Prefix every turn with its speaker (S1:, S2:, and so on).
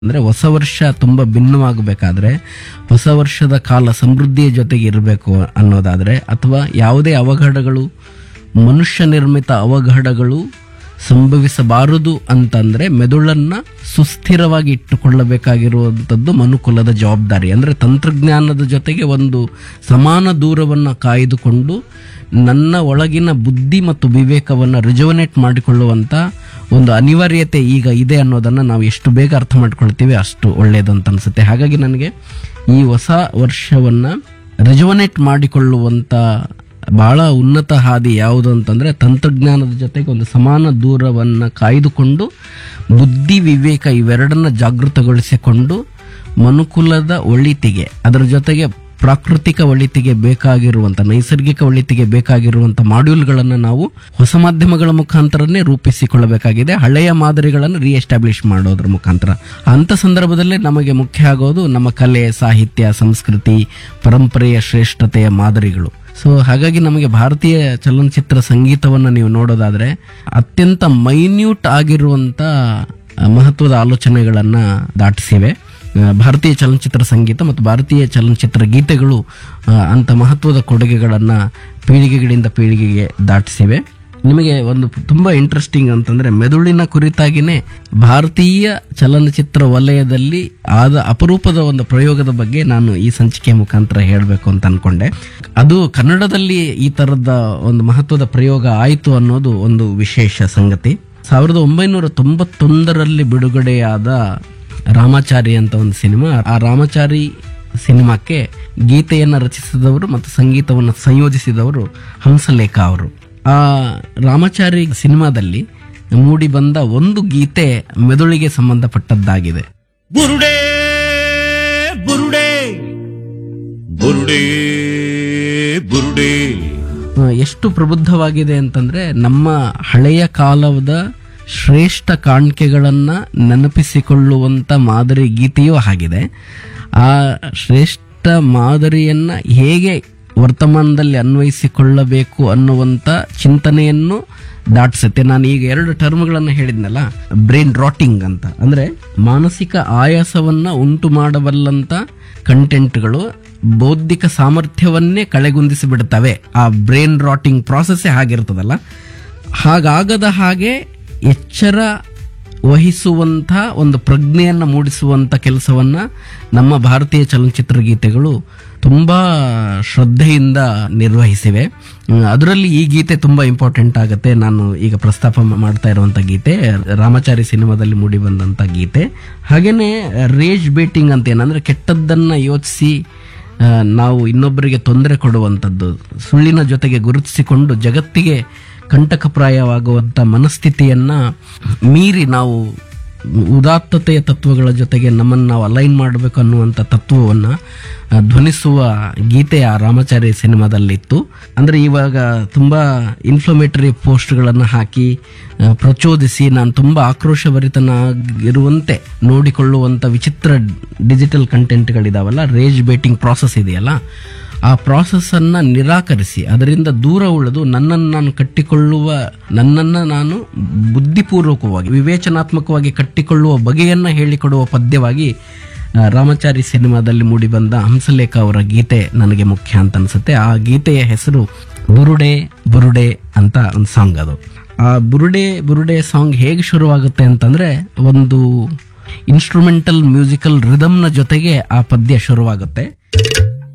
S1: ಅಂದ್ರೆ ಹೊಸ ವರ್ಷ ತುಂಬಾ ಭಿನ್ನವಾಗಬೇಕಾದ್ರೆ ಹೊಸ ವರ್ಷದ ಕಾಲ ಸಮೃದ್ಧಿಯ ಜೊತೆಗೆ ಇರಬೇಕು ಅನ್ನೋದಾದ್ರೆ ಅಥವಾ ಯಾವುದೇ ಅವಘಡಗಳು ಮನುಷ್ಯ ನಿರ್ಮಿತ ಅವಘಡಗಳು ಸಂಭವಿಸಬಾರದು ಅಂತಂದ್ರೆ ಮೆದುಳನ್ನ ಸುಸ್ಥಿರವಾಗಿ ಇಟ್ಟುಕೊಳ್ಳಬೇಕಾಗಿರುವಂಥದ್ದು ಮನುಕುಲದ ಜವಾಬ್ದಾರಿ ಅಂದ್ರೆ ತಂತ್ರಜ್ಞಾನದ ಜೊತೆಗೆ ಒಂದು ಸಮಾನ ದೂರವನ್ನ ಕಾಯ್ದುಕೊಂಡು ನನ್ನ ಒಳಗಿನ ಬುದ್ಧಿ ಮತ್ತು ವಿವೇಕವನ್ನ ರಿಜುವನೇಟ್ ಮಾಡಿಕೊಳ್ಳುವಂತ ಒಂದು ಅನಿವಾರ್ಯತೆ ಈಗ ಇದೆ ಅನ್ನೋದನ್ನ ನಾವು ಎಷ್ಟು ಬೇಗ ಅರ್ಥ ಮಾಡ್ಕೊಳ್ತೀವಿ ಅಷ್ಟು ಒಳ್ಳೆಯದು ಅಂತ ಅನ್ಸುತ್ತೆ ಹಾಗಾಗಿ ನನಗೆ ಈ ಹೊಸ ವರ್ಷವನ್ನ ರಿಜುವನೇಟ್ ಮಾಡಿಕೊಳ್ಳುವಂತ ಬಹಳ ಉನ್ನತ ಹಾದಿ ಯಾವುದು ಅಂತಂದ್ರೆ ತಂತ್ರಜ್ಞಾನದ ಜೊತೆಗೆ ಒಂದು ಸಮಾನ ದೂರವನ್ನ ಕಾಯ್ದುಕೊಂಡು ಬುದ್ಧಿ ವಿವೇಕ ಇವೆರಡನ್ನ ಜಾಗೃತಗೊಳಿಸಿಕೊಂಡು ಮನುಕುಲದ ಒಳಿತಿಗೆ ಅದರ ಜೊತೆಗೆ ಪ್ರಾಕೃತಿಕ ಒಳಿತಿಗೆ ಬೇಕಾಗಿರುವಂತ ನೈಸರ್ಗಿಕ ಒಳಿತಿಗೆ ಬೇಕಾಗಿರುವಂತ ಮಾಡ್ಯೂಲ್ಗಳನ್ನು ನಾವು ಹೊಸ ಮಾಧ್ಯಮಗಳ ಮುಖಾಂತರನೇ ರೂಪಿಸಿಕೊಳ್ಳಬೇಕಾಗಿದೆ ಹಳೆಯ ಮಾದರಿಗಳನ್ನು ರಿಎಸ್ಟಾಬ್ಲಿಷ್ ಮಾಡೋದ್ರ ಮುಖಾಂತರ ಅಂತ ಸಂದರ್ಭದಲ್ಲೇ ನಮಗೆ ಮುಖ್ಯ ಆಗೋದು ನಮ್ಮ ಕಲೆ ಸಾಹಿತ್ಯ ಸಂಸ್ಕೃತಿ ಪರಂಪರೆಯ ಶ್ರೇಷ್ಠತೆಯ ಮಾದರಿಗಳು ಸೊ ಹಾಗಾಗಿ ನಮಗೆ ಭಾರತೀಯ ಚಲನಚಿತ್ರ ಸಂಗೀತವನ್ನು ನೀವು ನೋಡೋದಾದ್ರೆ ಅತ್ಯಂತ ಮೈನ್ಯೂಟ್ ಆಗಿರುವಂತ ಆ, ಮಹತ್ವದ ಆಲೋಚನೆಗಳನ್ನ ದಾಟಿಸಿವೆ ಆ, ಭಾರತೀಯ ಚಲನಚಿತ್ರ ಸಂಗೀತ ಮತ್ತು ಭಾರತೀಯ ಚಲನಚಿತ್ರ ಗೀತೆಗಳು ಆ, ಅಂತ ಮಹತ್ವದ ಕೊಡುಗೆಗಳನ್ನ ಪೀಳಿಗೆಗಳಿಂದ ಪೀಳಿಗೆಗೆ ದಾಟಿಸಿವೆ ನಿಮಗೆ ಒಂದು ತುಂಬಾ ಇಂಟ್ರೆಸ್ಟಿಂಗ್ ಅಂತಂದ್ರೆ ಮೆದುಳಿನ ಕುರಿತಾಗಿನೇ ಭಾರತೀಯ ಚಲನಚಿತ್ರ ವಲಯದಲ್ಲಿ ಆದ ಅಪರೂಪದ ಒಂದು ಪ್ರಯೋಗದ ಬಗ್ಗೆ ನಾನು ಈ ಸಂಚಿಕೆ ಮುಖಾಂತರ ಹೇಳಬೇಕು ಅಂತ ಅನ್ಕೊಂಡೆ ಅದು ಕನ್ನಡದಲ್ಲಿ ಈ ತರದ ಒಂದು ಮಹತ್ವದ ಪ್ರಯೋಗ ಆಯಿತು ಅನ್ನೋದು ಒಂದು ವಿಶೇಷ ಸಂಗತಿ ಸಾವಿರದ ಒಂಬೈನೂರ ತೊಂಬತ್ತೊಂದರಲ್ಲಿ ಬಿಡುಗಡೆಯಾದ ರಾಮಾಚಾರಿ ಅಂತ ಒಂದು ಸಿನಿಮಾ ಆ ರಾಮಾಚಾರಿ ಸಿನಿಮಾಕ್ಕೆ ಗೀತೆಯನ್ನ ರಚಿಸಿದವರು ಮತ್ತು ಸಂಗೀತವನ್ನು ಸಂಯೋಜಿಸಿದವರು ಹಂಸಲೇಖ ಅವರು ಆ ರಾಮಾಚಾರಿ ಸಿನಿಮಾದಲ್ಲಿ ಮೂಡಿ ಬಂದ ಒಂದು ಗೀತೆ ಮೆದುಳಿಗೆ ಸಂಬಂಧಪಟ್ಟದ್ದಾಗಿದೆ
S2: ಬುರುಡೆ ಬುರುಡೆ ಬುರುಡೆ ಬುರುಡೆ
S1: ಆ, ಎಷ್ಟು ಪ್ರಬುದ್ಧವಾಗಿದೆ ಅಂತಂದ್ರೆ ನಮ್ಮ ಹಳೆಯ ಕಾಲದ ಶ್ರೇಷ್ಠ ಕಾಣಿಕೆಗಳನ್ನ ನೆನಪಿಸಿಕೊಳ್ಳುವಂತ ಮಾದರಿ ಗೀತೆಯೂ ಆಗಿದೆ ಆ ಶ್ರೇಷ್ಠ ಮಾದರಿಯನ್ನ ಹೇಗೆ ವರ್ತಮಾನದಲ್ಲಿ ಅನ್ವಯಿಸಿಕೊಳ್ಳಬೇಕು ಅನ್ನುವಂತ ಚಿಂತನೆಯನ್ನು ದಾಟಿಸುತ್ತೆ ನಾನು ಈಗ ಎರಡು ಟರ್ಮ್ಗಳನ್ನು ಹೇಳಿದ್ನಲ್ಲ ಬ್ರೈನ್ ರಾಟಿಂಗ್ ಅಂತ ಅಂದ್ರೆ ಮಾನಸಿಕ ಆಯಾಸವನ್ನ ಉಂಟು ಮಾಡಬಲ್ಲಂತ ಕಂಟೆಂಟ್ಗಳು ಬೌದ್ಧಿಕ ಸಾಮರ್ಥ್ಯವನ್ನೇ ಕಳೆಗುಂದಿಸಿ ಬಿಡುತ್ತವೆ ಆ ಬ್ರೈನ್ ರಾಟಿಂಗ್ ಪ್ರಾಸೆಸ್ ಆಗಿರ್ತದಲ್ಲ ಹಾಗಾಗದ ಹಾಗೆ ಎಚ್ಚರ ವಹಿಸುವಂಥ ಒಂದು ಪ್ರಜ್ಞೆಯನ್ನು ಮೂಡಿಸುವಂಥ ಕೆಲಸವನ್ನ ನಮ್ಮ ಭಾರತೀಯ ಚಲನಚಿತ್ರ ಗೀತೆಗಳು ತುಂಬಾ ಶ್ರದ್ಧೆಯಿಂದ ನಿರ್ವಹಿಸಿವೆ ಹ್ಮ್, ಅದರಲ್ಲಿ ಈ ಗೀತೆ ತುಂಬಾ ಇಂಪಾರ್ಟೆಂಟ್ ಆಗುತ್ತೆ ನಾನು ಈಗ ಪ್ರಸ್ತಾಪ ಮ- ಮಾಡ್ತಾ ಇರುವಂತ ಗೀತೆ ರಾಮಚಾರಿ ಸಿನಿಮಾದಲ್ಲಿ ಮೂಡಿ ಬಂದಂತ ಗೀತೆ ಹಾಗೇನೆ ರೇಜ್ ಬೇಟಿಂಗ್ ಅಂತ ಏನಂದ್ರೆ ಕೆಟ್ಟದ್ದನ್ನ ಯೋಚಿಸಿ ಆ, ನಾವು ಇನ್ನೊಬ್ಬರಿಗೆ ತೊಂದರೆ ಕೊಡುವಂಥದ್ದು ಸುಳ್ಳಿನ ಜೊತೆಗೆ ಗುರುತಿಸಿಕೊಂಡು ಜಗತ್ತಿಗೆ ಕಂಟಕಪ್ರಾಯವಾಗುವಂಥ ಮನಸ್ಥಿತಿಯನ್ನ ಮೀರಿ ನಾವು ಉದಾತ್ತತೆಯ ತತ್ವಗಳ ಜೊತೆಗೆ ನಮ್ಮನ್ನು ನಾವು ಅಲೈನ್ ಮಾಡಬೇಕು ಅನ್ನುವಂಥ ತತ್ವವನ್ನ ಆ, ಧ್ವನಿಸುವ ಗೀತೆ ಆ ರಾಮಚಾರಿ ಸಿನಿಮಾದಲ್ಲಿತ್ತು ಅಂದ್ರೆ ಇವಾಗ ತುಂಬಾ ಇನ್ಫ್ಲಮೇಟರಿ ಪೋಸ್ಟ್ಗಳನ್ನು ಹಾಕಿ ಆ, ಪ್ರಚೋದಿಸಿ ನಾನು ತುಂಬಾ ಆಕ್ರೋಶಭರಿತನಾಗಿರುವಂತೆ ನೋಡಿಕೊಳ್ಳುವಂತ ವಿಚಿತ್ರ ಡಿಜಿಟಲ್ ಕಂಟೆಂಟ್ಗಳಿದಾವಲ್ಲ ರೇಜ್ ಬೇಟಿಂಗ್ ಪ್ರಾಸೆಸ್ ಇದೆಯಲ್ಲ ಆ ಪ್ರಾಸೆಸ್ ಅನ್ನ ನಿರಾಕರಿಸಿ ಅದರಿಂದ ದೂರ ಉಳಿದು ನನ್ನನ್ನು ನಾನು ಕಟ್ಟಿಕೊಳ್ಳುವ ನನ್ನನ್ನ ನಾನು ಬುದ್ಧಿಪೂರ್ವಕವಾಗಿ ವಿವೇಚನಾತ್ಮಕವಾಗಿ ಕಟ್ಟಿಕೊಳ್ಳುವ ಬಗೆಯನ್ನ ಹೇಳಿಕೊಡುವ ಪದ್ಯವಾಗಿ ಆ, ರಾಮಚಾರಿ ಸಿನಿಮಾದಲ್ಲಿ ಮೂಡಿಬಂದ ಹಂಸಲೇಖ ಅವರ ಗೀತೆ ನನಗೆ ಮುಖ್ಯ ಅಂತ ಅನ್ಸುತ್ತೆ ಆ ಗೀತೆಯ ಹೆಸರು ಬುರುಡೆ ಬುರುಡೆ ಅಂತ ಒಂದು ಸಾಂಗ್ ಅದು ಆ ಬುರುಡೆ ಬುರುಡೆ ಸಾಂಗ್ ಹೇಗೆ ಶುರುವಾಗುತ್ತೆ ಅಂತಂದ್ರೆ ಒಂದು ಇನ್ಸ್ಟ್ರೂಮೆಂಟಲ್ ಮ್ಯೂಸಿಕಲ್ ರಿದಮ್ನ ಜೊತೆಗೆ ಆ ಪದ್ಯ ಶುರುವಾಗುತ್ತೆ